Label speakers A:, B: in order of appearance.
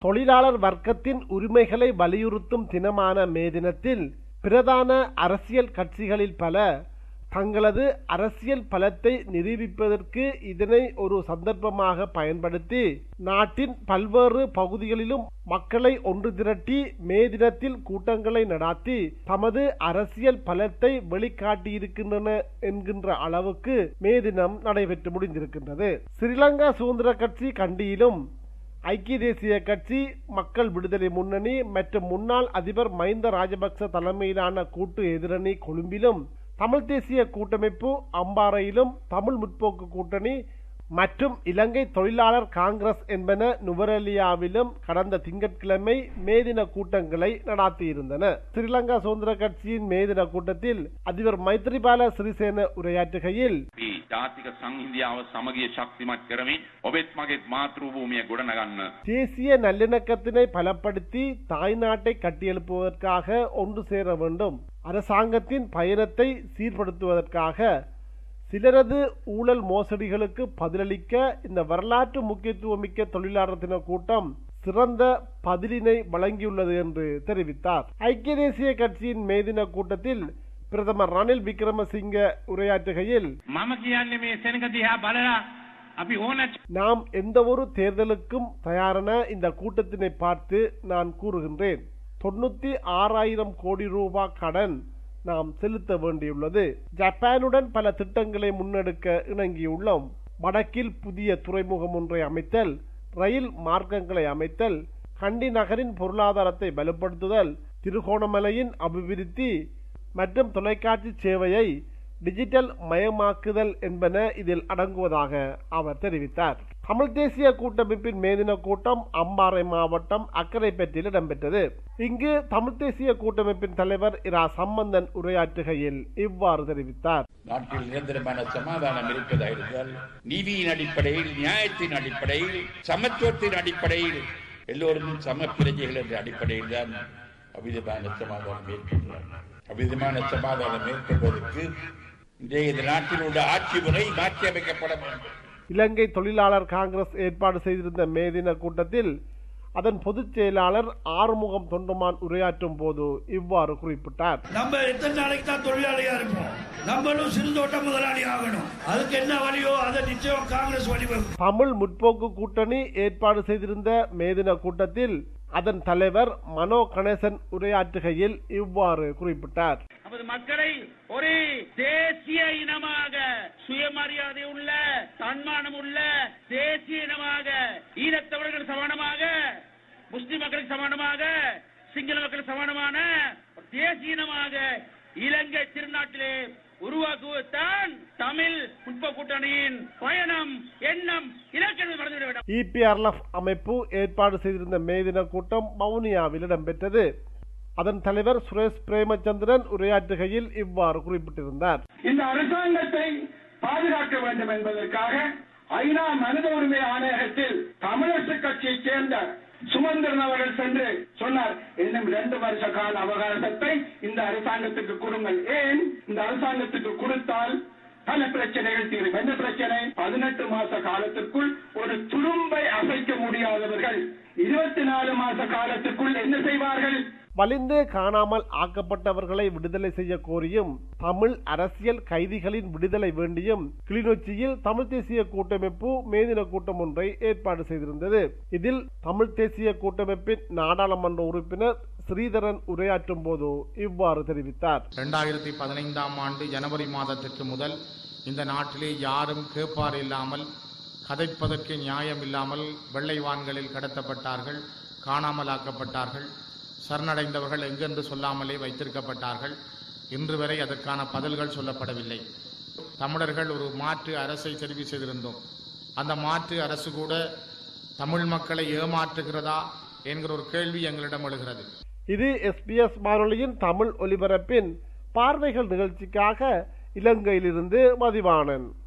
A: தொழிலாளர் வர்க்கத்தின் உரிமைகளை வலியுறுத்தும் தினமான மே தினத்தில் பிரதான அரசியல் கட்சிகளில் பல தங்களது அரசியல் பலத்தை நிரூபிப்பதற்கு இதனை ஒரு சந்தர்ப்பமாக பயன்படுத்தி நாட்டின் பல்வேறு பகுதிகளிலும் மக்களை ஒன்று திரட்டி மே தினத்தில் கூட்டங்களை நடாத்தி தமது அரசியல் பலத்தை வெளிக்காட்டியிருக்கின்றன என்கின்ற அளவுக்கு மே தினம் நடைபெற்று முடிந்திருக்கின்றது ஸ்ரீலங்கா சுதந்திர கட்சி கண்டியிலும் ஐக்கிய தேசிய கட்சி மக்கள் விடுதலை முன்னணி மற்றும் முன்னாள் அதிபர் மஹிந்த ராஜபக்ச தலைமையிலான கூட்டு எதிரணி கொழும்பிலும் தமிழ் தேசிய கூட்டமைப்பு அம்பாறையிலும் தமிழ் முற்போக்கு கூட்டணி மற்றும் இலங்கை தொழிலாளர் காங்கிரஸ் என்பன நுவரெலியாவிலும் கடந்த திங்கட்கிழமை மேதின கூட்டங்களை நடாத்தியிருந்தன ஸ்ரீலங்கா சுதந்திர கட்சியின் மேதின கூட்டத்தில் அதிபர் மைத்ரிபால சிறிசேன உரையாற்றுகையில்
B: අපි ජාතික සංහිඳියාව සමගිය ශක්තිමත් කරමින් ඔබෙත් මගෙත් මාතෘ භූමිය ගොඩනගන්න
A: தேசிய நல்லிணக்கத்தினை பலப்படுத்தி தாய்நாட்டை கட்டியெழுப்புவதற்காக ஒன்று சேர வேண்டும் அரசாங்கத்தின் பயணத்தை சீர்படுத்துவதற்காக சிலரது ஊழல் மோசடிகளுக்கு பதிலளிக்க இந்த வரலாற்று முக்கியத்துவமிக்க தொழிலாளர் தின கூட்டம் சிறந்த பதிலினை வழங்கியுள்ளது என்று தெரிவித்தார் ஐக்கிய தேசிய கட்சியின் மேதின கூட்டத்தில் பிரதமர் ரணில் விக்ரமசிங்க உரையாற்றுகையில்
C: මම කියන්නේ මේ සෙනඟ දිහා බලලා අපි ඕන
A: நாம் எந்த ஒரு தேர்தலுக்கும் தயாரான இந்த கூட்டத்தினை பார்த்து நான் கூறுகின்றேன் தொண்ணூத்தி ஆறாயிரம் கோடி ரூபாய் கடன் நாம் செலுத்த வேண்டியுள்ளது ஜப்பானுடன் பல திட்டங்களை முன்னெடுக்க இணங்கியுள்ளோம் வடக்கில் புதிய துறைமுகம் ஒன்றை அமைத்தல் ரயில் மார்க்கங்களை அமைத்தல் கண்டி நகரின் பொருளாதாரத்தை வலுப்படுத்துதல் திருகோணமலையின் அபிவிருத்தி மற்றும் தொலைக்காட்சி சேவையை டிஜிட்டல் மயமாக்குதல் என்பன இதில் அடங்குவதாக அவர் தெரிவித்தார் தமிழ் தேசிய கூட்டமைப்பின் மேதின கூட்டம் அம்பாறை மாவட்டம் அக்கரைப்பேட்டில் இடம்பெற்றது இங்கு தமிழ் தேசிய கூட்டமைப்பின் தலைவர் இரா சம்பந்தன் உரையாற்றுகையில் இவ்வாறு தெரிவித்தார்
D: நாட்டில் நிரந்தரமான சமாதானம் இருப்பதாக இருந்தால் நீதியின் அடிப்படையில் நியாயத்தின் அடிப்படையில் சமத்துவத்தின் அடிப்படையில் எல்லோரும் சம பிரஜைகள் என்ற அடிப்படையில் தான் அவிதமான சமாதானம் ஏற்படுகிறார் அவிதமான சமாதானம் ஏற்படுவதற்கு இன்றைய இந்த நாட்டில் உள்ள ஆட்சி முறை மாற்றி அமைக்கப்பட வேண்டும்
A: இலங்கை தொழிலாளர் காங்கிரஸ் ஏற்பாடு செய்திருந்த மேதின கூட்டத்தில் அதன் பொதுச் செயலாளர் ஆறுமுகம் தொண்டுமான் உரையாற்றும் போது இவ்வாறு குறிப்பிட்டார்
E: நம்ம எத்தனை நாளைக்கு தான் தொழிலாளியா இருப்போம் நம்மளும் சிறுதோட்ட முதலாளி ஆகணும் அதுக்கு என்ன வழியோ அதை நிச்சயம் காங்கிரஸ் வழிவகுக்கும்
A: தமிழ் முற்போக்கு கூட்டணி ஏற்பாடு செய்திருந்த மேதின கூட்டத்தில் அதன் தலைவர் மனோ கணேசன் உரையாற்றுகையில் இவ்வாறு குறிப்பிட்டார்
C: நமது மக்களை ஒரு தேசிய இனமாக சுயமரியாதை உள்ள தன்மானம் உள்ள தேசிய இனமாக ஈழத்தவர்கள் சமானமாக முஸ்லிம் மக்களுக்கு சமானமாக சிங்கள மக்களுக்கு சமானமான ஒரு தேசிய இனமாக இலங்கை திருநாட்டிலே உருவாக்குவதுதான் தமிழ் முற்ப கூட்டணியின் பயணம் எண்ணம் இலக்கணம் மறந்துவிட வேண்டும்
A: இபிஆர்எஃப் அமைப்பு ஏற்பாடு செய்திருந்த மேதின கூட்டம் மவுனியாவில் இடம்பெற்றது அதன் தலைவர் சுரேஷ் பிரேமச்சந்திரன் உரையாற்றுகையில் இவ்வாறு குறிப்பிட்டிருந்தார்
F: இந்த அரசாங்கத்தை பாதுகாக்க வேண்டும் என்பதற்காக ஐநா மனித உரிமை ஆணையகத்தில் தமிழரசு கட்சியைச் சேர்ந்த சுமந்திரன் அவர்கள் சென்று சொன்னார் இன்னும் இரண்டு வருஷ கால அவகாசத்தை இந்த அரசாங்கத்துக்கு கொடுங்கள் ஏன் இந்த அரசாங்கத்துக்கு கொடுத்தால் பல பிரச்சனைகள் தீரும் என்ன பிரச்சனை பதினெட்டு மாச காலத்திற்குள் ஒரு துரும்பை அசைக்க முடியாதவர்கள் இருபத்தி நாலு மாச காலத்துக்குள் என்ன செய்வார்கள்
A: வலிந்து காணாமல் ஆக்கப்பட்டவர்களை விடுதலை செய்ய கோரியும் தமிழ் அரசியல் கைதிகளின் விடுதலை வேண்டியும் கிளிநொச்சியில் தமிழ் தேசிய கூட்டமைப்பு மேதின கூட்டம் ஒன்றை ஏற்பாடு செய்திருந்தது இதில் தமிழ் தேசிய கூட்டமைப்பின் நாடாளுமன்ற உறுப்பினர் ஸ்ரீதரன் உரையாற்றும் போது இவ்வாறு தெரிவித்தார்
G: ரெண்டாயிரத்தி பதினைந்தாம் ஆண்டு ஜனவரி மாதத்திற்கு முதல் இந்த நாட்டிலே யாரும் கேட்பார் இல்லாமல் கதைப்பதற்கு நியாயம் இல்லாமல் வெள்ளை வான்களில் கடத்தப்பட்டார்கள் காணாமலாக்கப்பட்டார்கள் சரணடைந்தவர்கள் எங்கென்று சொல்லாமலே வைத்திருக்கப்பட்டார்கள் இன்று வரை அதற்கான பதில்கள் சொல்லப்படவில்லை தமிழர்கள் ஒரு மாற்று அரசை தெரிவு செய்திருந்தோம் அந்த மாற்று அரசு கூட தமிழ் மக்களை ஏமாற்றுகிறதா என்கிற ஒரு கேள்வி எங்களிடம் எழுகிறது
A: இது எஸ்பிஎஸ் வானொலியின் தமிழ் ஒலிபரப்பின் பார்வைகள் நிகழ்ச்சிக்காக இலங்கையிலிருந்து மதிவாணன்